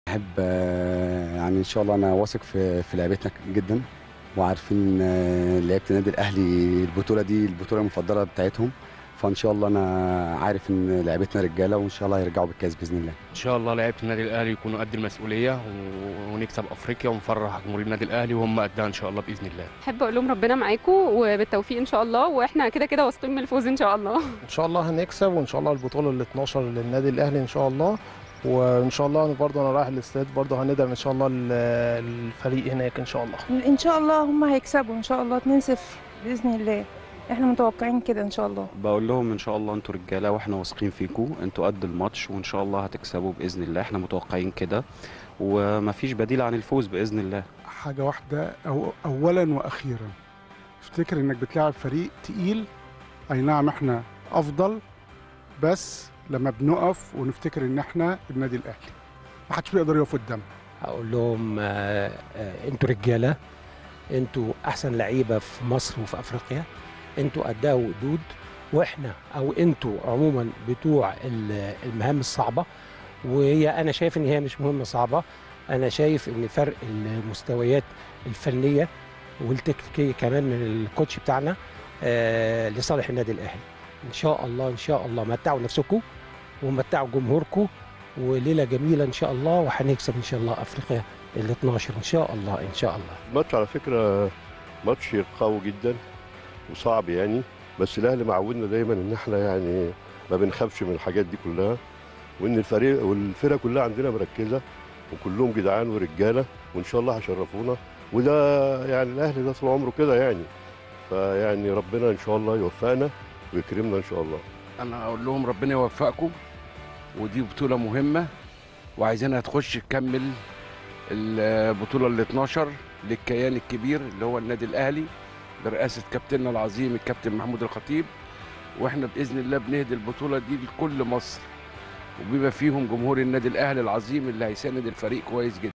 احب آه، يعني ان شاء الله انا واثق في في لعيبتنا جدا وعارفين آه، لعيبه النادي الاهلي البطوله دي البطوله المفضله بتاعتهم فان شاء الله انا عارف ان لعيبتنا رجاله وان شاء الله هيرجعوا بالكاس باذن الله ان شاء الله لعيبه النادي الاهلي يكونوا قد المسؤوليه و- ونكسب افريقيا ونفرح جمهور النادي الاهلي وهم قدها ان شاء الله باذن الله احب اقول لهم ربنا معاكم وبالتوفيق ان شاء الله واحنا كده كده واثقين من الفوز ان شاء الله ان شاء الله هنكسب وان شاء الله البطوله ال 12 للنادي الاهلي ان شاء الله وان شاء الله انا برضه انا رايح الاستاد برضه هندعم ان شاء الله ال- الفريق هناك ان شاء الله ان شاء الله هم هيكسبوا ان شاء الله 2-0 باذن الله احنا متوقعين كده ان شاء الله بقول لهم ان شاء الله انتوا رجاله واحنا واثقين فيكم انتوا قد الماتش وان شاء الله هتكسبوا باذن الله احنا متوقعين كده ومفيش بديل عن الفوز باذن الله حاجة واحدة أو أولا وأخيرا افتكر إنك بتلعب فريق تقيل أي نعم إحنا أفضل بس لما بنقف ونفتكر إن إحنا النادي الأهلي محدش بيقدر يقف قدامنا هقول لهم آه، آه، انتوا رجاله انتوا احسن لعيبه في مصر وفي افريقيا انتوا قدها وقدود واحنا او انتوا عموما بتوع ال- المهام الصعبه وهي انا شايف ان هي مش مهمه صعبه انا شايف ان فرق المستويات الفنيه والتكتيكيه كمان من الكوتش بتاعنا آه، لصالح النادي الاهلي ان شاء الله ان شاء الله متعوا نفسكم ومتعوا جمهوركم وليله جميله ان شاء الله وهنكسب ان شاء الله افريقيا ال 12 ان شاء الله ان شاء الله الماتش على فكرة ماتش قوي جدا وصعب يعني بس الأهلي معودنا دايما إن إحنا يعني ما بنخافش من الحاجات دي كلها وإن الفريق والفرقة كلها عندنا مركزة وكلهم جدعان ورجالة وإن شاء الله هيشرفونا وده يعني الأهلي ده طول عمره كده يعني فيعني ربنا إن شاء الله يوفقنا ويكرمنا إن شاء الله انا اقول لهم ربنا يوفقكم ودي بطوله مهمه وعايزينها تخش تكمل البطوله ال 12 للكيان الكبير اللي هو النادي الاهلي برئاسه كابتننا العظيم الكابتن محمود الخطيب واحنا باذن الله بنهدي البطوله دي لكل مصر وبما فيهم جمهور النادي الاهلي العظيم اللي هيساند الفريق كويس جدا